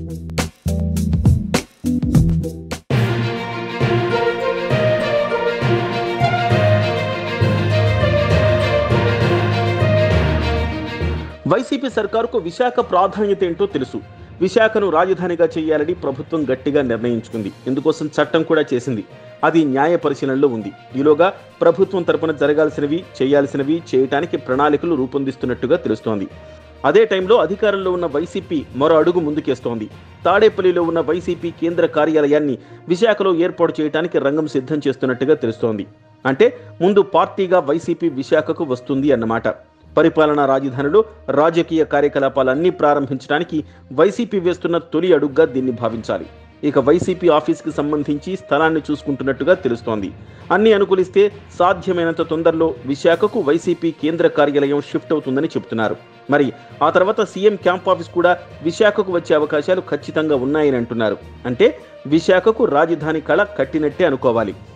YCP సర్కారుకు Visakha ప్రాధాన్యత ఏంటో తెలుసు విశాఖను రాజధానిగా చేయాలని ప్రభుత్వం గట్టిగా నిర్ణయించుకుంది ఇందుకోసం చట్టం కూడా చేసింది అది న్యాయ పరిశీలనలో ఉంది ఈలోగా ప్రభుత్వం తరపున జరగాల్సినవి చేయాల్సినవి చేయటానికి ప్రణాళికలు రూపొందిస్తున్నట్టుగా తెలుస్తోంది అదే టైంలో అధికారంలో ఉన్న వైసీపీ మరో అడుగు ముందుకేస్తోంది తాడేపల్లిలో ఉన్న వైసీపీ కేంద్ర కార్యాలయాన్ని విశాఖలో ఏర్పాటు చేయడానికి రంగం సిద్ధం చేస్తున్నట్టుగా తెలుస్తోంది అంటే ముందు పార్టీగా వైసీపీ విశాఖకు వస్తుంది అన్నమాట పరిపాలనా రాజధానిలో రాజకీయ కార్యకలాపాలన్నీ ప్రారంభించడానికి వైసీపీ వేస్తున్న తొలి అడుగ్గా దీన్ని భావించాలి ఇక వైసీపీ ఆఫీస్కి సంబంధించి స్థలాన్ని చూసుకుంటున్నట్టుగా తెలుస్తోంది అన్ని అనుకూలిస్తే సాధ్యమైనంత తొందరలో విశాఖకు వైసీపీ కేంద్ర కార్యాలయం షిఫ్ట్ అవుతుందని చెబుతున్నారు మరి ఆ తర్వాత సీఎం క్యాంప్ ఆఫీస్ కూడా విశాఖకు వచ్చే అవకాశాలు ఖచ్చితంగా ఉన్నాయని అంటున్నారు అంటే విశాఖకు రాజధాని కళ కట్టినట్టే అనుకోవాలి